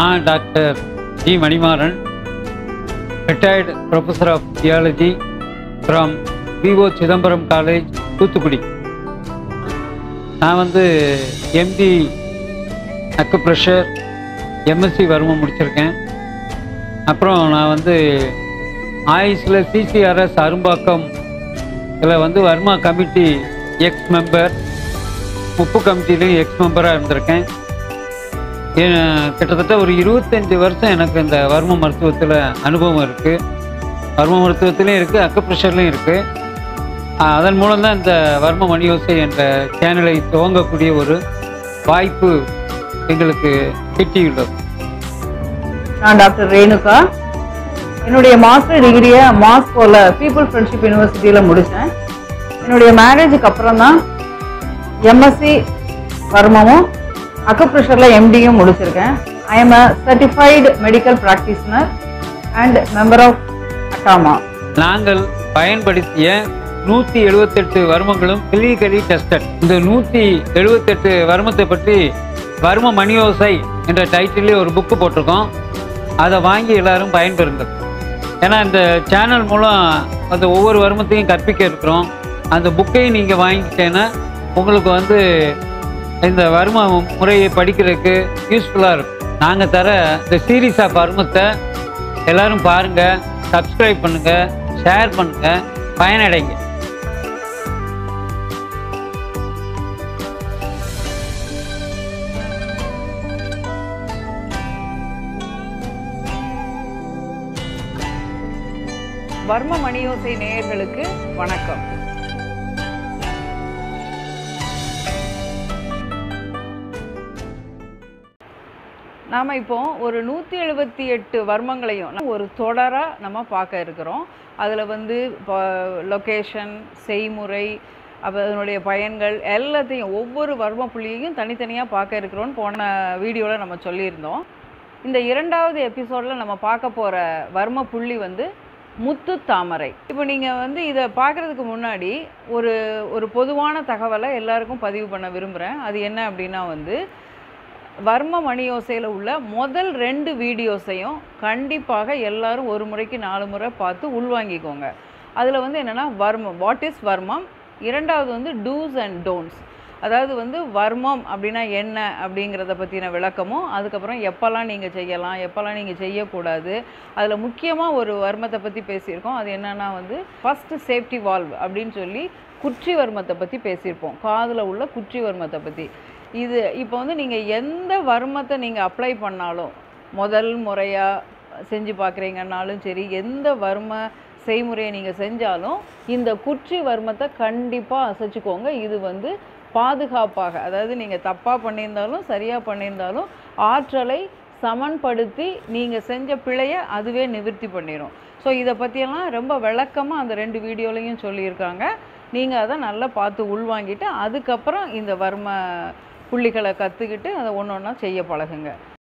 நான் doctor G Manimaran retired professor of theology from VO Chidambaram college Thoothukudi நான் வந்து எம்டி அக்கு ப்ரெஷர் எம்எஸ்சி வர்மம் முடிச்சிருக்கேன் அப்புறம் நான் வந்து ஆயுஸில் சிசிஆர்எஸ் அரும்பாக்கம் இதில் வந்து வர்மா கமிட்டி எக்ஸ் மெம்பர் உப்பு கமிட்டிலையும் எக்ஸ் மெம்பராக இருந்திருக்கேன் ஏன் கிட்டத்தட்ட ஒரு இருபத்தஞ்சி வருஷம் எனக்கு இந்த வர்ம மருத்துவத்தில் அனுபவம் இருக்குது வர்ம மருத்துவத்திலையும் இருக்குது அக்குப்ரெஷர்லையும் இருக்குது அதன் மூலம் தான் இந்த வர்ம மணியோசை என்ற சேனலை துவங்கக்கூடிய ஒரு வாய்ப்பு எங்களுக்கு கிட்டியுள்ளது நான் டாக்டர் ரேணுகா என்னுடைய மாஸ்டர் டிகிரியை மாஸ்கோல பீப்புள் ஃப்ரெண்ட்ஷிப் யூனிவர்சிட்டியில் முடித்தேன் என்னுடைய மேரேஜுக்கு அப்புறம் தான் எம்எஸ்சி வர்மமும் அக்குப்ரெஷரில் எம்டியும் முடிச்சிருக்கேன் I am a certified medical practitioner and member of அட்டாமா நாங்கள் பயன்படுத்திய நூற்றி எழுபத்தெட்டு வர்மங்களும் கிளினிக்கலி டெஸ்டட் இந்த நூற்றி எழுபத்தெட்டு வர்மத்தை பற்றி வர்ம மணியோசை என்ற டைட்டிலே ஒரு புக்கு போட்டிருக்கோம் அதை வாங்கி எல்லாரும் பயன்பெறுங்கள் ஏன்னா இந்த சேனல் மூலம் அந்த ஒவ்வொரு வர்மத்தையும் கற்பிக்க இருக்கிறோம் அந்த புக்கையும் நீங்கள் வாங்கிட்டேன்னா உங்களுக்கு வந்து இந்த வர்ம முறையை படிக்கிறதுக்கு யூஸ்ஃபுல்லாக இருக்கும் நாங்கள் தர இந்த சீரீஸ் ஆஃப் வர்மத்தை எல்லாரும் பாருங்கள் சப்ஸ்கிரைப் பண்ணுங்கள் ஷேர் பண்ணுங்கள் பயனடைங்க வர்ம மணியோசை நேயர்களுக்கு வணக்கம் நாம் இப்போ ஒரு நூற்றி எழுபத்தி எட்டு வர்மங்களையும் ஒரு தொடராக நம்ம பார்க்க இருக்கிறோம் அதில் வந்து லொக்கேஷன் செய்முறை அப்போ அதனுடைய பயன்கள் எல்லாத்தையும் ஒவ்வொரு வர்ம புள்ளியையும் தனித்தனியாக பார்க்க இருக்கிறோன்னு போன வீடியோவில் நம்ம சொல்லியிருந்தோம் இந்த இரண்டாவது எபிசோடில் நம்ம பார்க்க போகிற வர்ம புள்ளி வந்து முத்து தாமரை இப்போ நீங்கள் வந்து இதை பார்க்குறதுக்கு முன்னாடி ஒரு ஒரு பொதுவான தகவலை எல்லாருக்கும் பதிவு பண்ண விரும்புகிறேன் அது என்ன அப்படின்னா வந்து வர்ம மணியோசையில் உள்ள முதல் ரெண்டு வீடியோஸையும் கண்டிப்பாக எல்லாரும் ஒரு முறைக்கு நாலு முறை பார்த்து உள்வாங்கிக்கோங்க அதில் வந்து என்னென்னா வர்மம் வாட் இஸ் வர்மம் இரண்டாவது வந்து டூஸ் அண்ட் டோன்ட்ஸ் அதாவது வந்து வர்மம் அப்படின்னா என்ன அப்படிங்கிறத பற்றின விளக்கமும் அதுக்கப்புறம் எப்போல்லாம் நீங்கள் செய்யலாம் எப்போல்லாம் நீங்கள் செய்யக்கூடாது அதில் முக்கியமாக ஒரு வர்மத்தை பற்றி பேசியிருக்கோம் அது என்னென்னா வந்து ஃபஸ்ட்டு சேஃப்டி வால்வ் அப்படின்னு சொல்லி குற்றி வர்மத்தை பற்றி பேசியிருப்போம் காதில் உள்ள குற்றி வர்மத்தை பற்றி இது இப்போ வந்து நீங்கள் எந்த வர்மத்தை நீங்கள் அப்ளை பண்ணாலும் முதல் முறையாக செஞ்சு பார்க்குறீங்கன்னாலும் சரி எந்த வர்ம செய்முறையை நீங்கள் செஞ்சாலும் இந்த குற்றி வர்மத்தை கண்டிப்பாக அசைச்சுக்கோங்க இது வந்து பாதுகாப்பாக அதாவது நீங்கள் தப்பாக பண்ணியிருந்தாலும் சரியாக பண்ணியிருந்தாலும் ஆற்றலை சமன்படுத்தி நீங்கள் செஞ்ச பிழையை அதுவே நிவர்த்தி பண்ணிடும் ஸோ இதை பற்றியெல்லாம் ரொம்ப விளக்கமாக அந்த ரெண்டு வீடியோலையும் சொல்லியிருக்காங்க நீங்கள் அதை நல்லா பார்த்து உள்வாங்கிட்டு அதுக்கப்புறம் இந்த வர்ம புள்ளிகளை கற்றுக்கிட்டு அதை ஒன்று ஒன்றா செய்ய பழகுங்க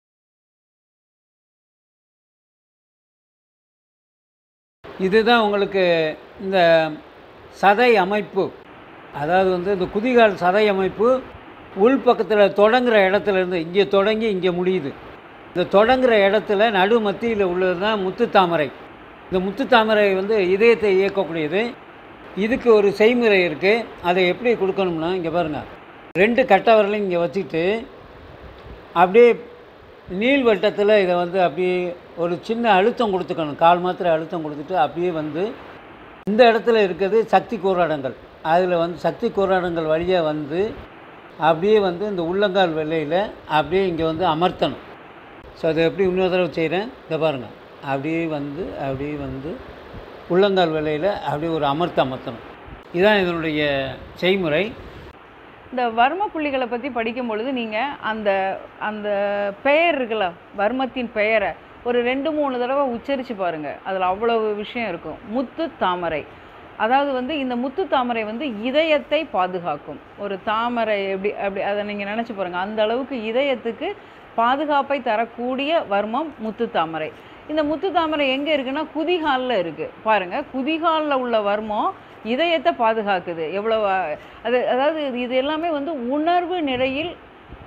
இதுதான் உங்களுக்கு இந்த சதை அமைப்பு அதாவது வந்து இந்த குதிகால் சதை அமைப்பு உள் பக்கத்தில் தொடங்குற இடத்துல இருந்து இங்கே தொடங்கி இங்கே முடியுது இந்த தொடங்குற இடத்துல நடு மத்தியில் உள்ளது தான் முத்து தாமரை இந்த முத்து தாமரை வந்து இதயத்தை இயக்கக்கூடியது இதுக்கு ஒரு செய்முறை இருக்குது அதை எப்படி கொடுக்கணும்னா இங்கே பாருங்கள் ரெண்டு கட்டை விரலையும் இங்கே வச்சுக்கிட்டு அப்படியே நீள்வட்டத்தில் இதை வந்து அப்படியே ஒரு சின்ன அழுத்தம் கொடுத்துக்கணும் கால் மாத்திரை அழுத்தம் கொடுத்துட்டு அப்படியே வந்து இந்த இடத்துல இருக்கிறது சக்தி கூறாடங்கள் அதில் வந்து சக்தி கூறாடங்கள் வழியாக வந்து அப்படியே வந்து இந்த உள்ளங்கால் வெள்ளையில் அப்படியே இங்கே வந்து அமர்த்தணும் ஸோ அதை எப்படி இன்னொரு தடவை செய்கிறேன் இதை பாருங்கள் அப்படியே வந்து அப்படியே வந்து உள்ளங்கால் வெள்ளையில் அப்படியே ஒரு அமர்த்த அமர்த்தணும் இதுதான் இதனுடைய செய்முறை இந்த வர்ம புள்ளிகளை பற்றி படிக்கும் பொழுது நீங்கள் அந்த அந்த பெயர் இருக்குல்ல வர்மத்தின் பெயரை ஒரு ரெண்டு மூணு தடவை உச்சரித்து பாருங்கள் அதில் அவ்வளவு விஷயம் இருக்கும் முத்து தாமரை அதாவது வந்து இந்த முத்து தாமரை வந்து இதயத்தை பாதுகாக்கும் ஒரு தாமரை எப்படி அப்படி அதை நீங்கள் நினச்சி பாருங்கள் அந்த அளவுக்கு இதயத்துக்கு பாதுகாப்பை தரக்கூடிய வர்மம் முத்து தாமரை இந்த முத்து தாமரை எங்கே இருக்குன்னா குதிகாலில் இருக்குது பாருங்கள் குதிகாலில் உள்ள வர்மம் இதயத்தை பாதுகாக்குது எவ்வளோ அது அதாவது இது- இது எல்லாமே வந்து உணர்வு நிலையில்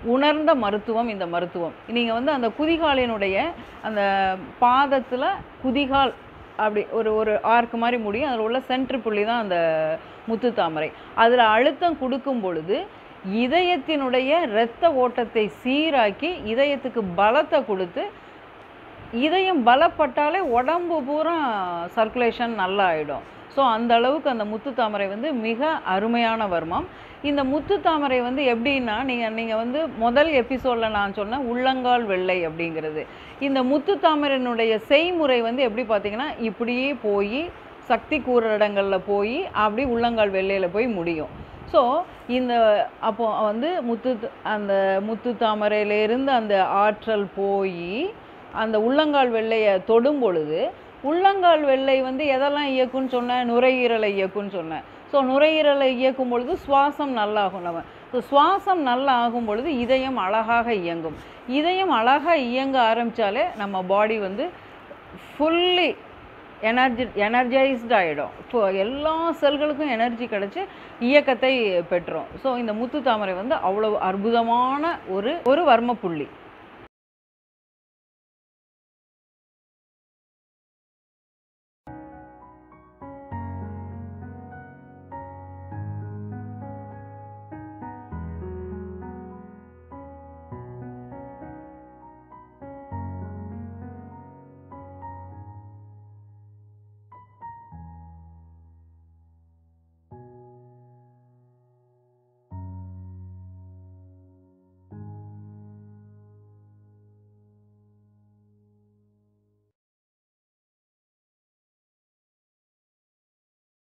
உணர்ந்த மருத்துவம் இந்த மருத்துவம் நீங்கள் வந்து அந்த குதிகாலினுடைய அந்த பாதத்தில் குதிகால் அப்படி ஒரு ஒரு ஆர்க் மாதிரி முடியும் அதில் உள்ள சென்ட்ரு புள்ளி தான் அந்த முத்து தாமரை அதில் அழுத்தம் கொடுக்கும் பொழுது இதயத்தினுடைய இரத்த ஓட்டத்தை சீராக்கி இதயத்துக்கு பலத்தை கொடுத்து இதயம் பலப்பட்டாலே உடம்பு பூரா சர்க்குலேஷன் நல்லா ஆகிடும் ஸோ அந்த அளவுக்கு அந்த முத்து தாமரை வந்து மிக அருமையான வர்மம் இந்த முத்து தாமரை வந்து எப்படின்னா நீங்கள் நீங்கள் வந்து முதல் எபிசோடில் நான் சொன்னேன் உள்ளங்கால் வெள்ளை அப்படிங்கிறது இந்த முத்து தாமரையினுடைய செய்முறை வந்து எப்படி பார்த்தீங்கன்னா இப்படியே போய் சக்தி கூற இடங்களில் போய் அப்படி உள்ளங்கால் வெள்ளையில் போய் முடியும் ஸோ இந்த அப்போ வந்து முத்து அந்த முத்து தாமரையிலேருந்து அந்த ஆற்றல் போய் அந்த உள்ளங்கால் வெள்ளையை தொடும் பொழுது உள்ளங்கால் வெள்ளை வந்து எதெல்லாம் இயக்கும்னு சொன்னேன் நுரையீரலை இயக்கும்னு சொன்னேன் ஸோ நுரையீரலை இயக்கும் பொழுது சுவாசம் நல்லாகும் நம்ம ஸோ சுவாசம் நல்லா ஆகும் பொழுது இதயம் அழகாக இயங்கும் இதயம் அழகாக இயங்க ஆரம்பித்தாலே நம்ம பாடி வந்து ஃபுல்லி எனர்ஜி எனர்ஜைஸ்ட் ஆகிடும் இப்போ எல்லா செல்களுக்கும் எனர்ஜி கிடச்சி இயக்கத்தை பெற்றோம் ஸோ இந்த முத்து தாமரை வந்து அவ்வளோ அற்புதமான ஒரு ஒரு வர்ம புள்ளி